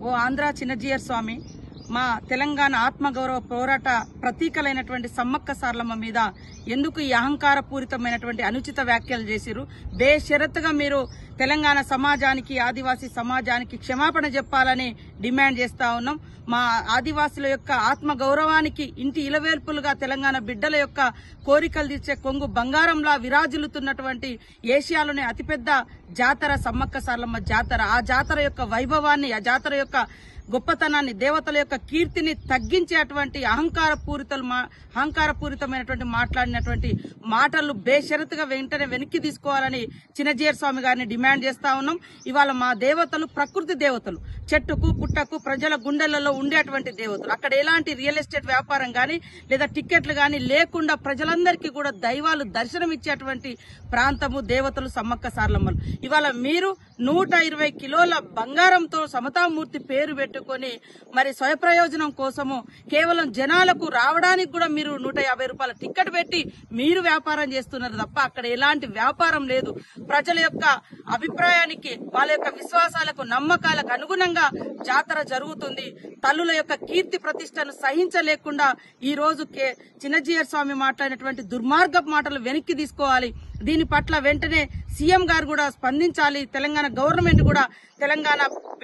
ఓ ఆంధ్ర చిన్నజీయర్ స్వామి మా తెలంగాణ ఆత్మగౌరవ పోరాట ప్రతీకలైనటువంటి సమ్మక్క సార్లమ్మ మీద ఎందుకు ఈ అహంకార పూరితమైనటువంటి అనుచిత వ్యాఖ్యలు చేసిరు బేషరత్తుగా మీరు తెలంగాణ సమాజానికి ఆదివాసీ సమాజానికి క్షమాపణ చెప్పాలని డిమాండ్ చేస్తా ఉన్నాం మా ఆదివాసుల యొక్క ఆత్మ గౌరవానికి ఇంటి ఇలవేల్పులుగా తెలంగాణ బిడ్డల యొక్క కోరికలు తీర్చే కొంగు బంగారంలా విరాజిల్లుతున్నటువంటి ఏషియాలోనే అతిపెద్ద జాతర సమ్మక్క సార్లమ్మ జాతర ఆ జాతర యొక్క వైభవాన్ని ఆ జాతర యొక్క గొప్పతనాన్ని దేవతల యొక్క కీర్తిని తగ్గించేటువంటి అహంకార పూరితలు మా- అహంకార పూరితమైనటువంటి మాట్లాడినటువంటి మాటలు బేషరతుగా వెంటనే వెనక్కి తీసుకోవాలని చిన్నజీయర్ స్వామి గారిని డిమాండ్ చేస్తా ఉన్నాం ఇవాళ మా దేవతలు ప్రకృతి దేవతలు చెట్టుకు పుట్టకు ప్రజల గుండెలలో ఉండేటువంటి దేవతలు అక్కడ ఎలాంటి రియల్ ఎస్టేట్ వ్యాపారం గాని లేదా టిక్కెట్లు గాని లేకుండా ప్రజలందరికీ కూడా దైవాలు దర్శనం ఇచ్చేటువంటి ప్రాంతము దేవతలు సమ్మక్క సార్లమ్మలు ఇవాళ మీరు నూట ఇరవై కిలోల బంగారంతో సమతామూర్తి పేరు పెట్టుకొని మరి స్వయప్రయోజనం కోసము కేవలం జనాలకు రావడానికి కూడా మీరు నూట యాభై రూపాయల టిక్కెట్ పెట్టి మీరు వ్యాపారం చేస్తున్నారు తప్ప అక్కడ ఎలాంటి వ్యాపారం లేదు ప్రజల యొక్క అభిప్రాయానికి వాళ్ళ యొక్క విశ్వాసాలకు నమ్మకాలకు అనుగుణంగా జాతర జరుగుతుంది తల్లుల యొక్క కీర్తి ప్రతిష్టను సహించలేకుండా ఈ రోజు కే చిన్నజీయర్ స్వామి మాట్లాడినటువంటి దుర్మార్గపు మాటలు వెనక్కి తీసుకోవాలి దీని పట్ల వెంటనే సీఎం గారు కూడా స్పందించాలి తెలంగాణ గవర్నమెంట్ కూడా తెలంగాణ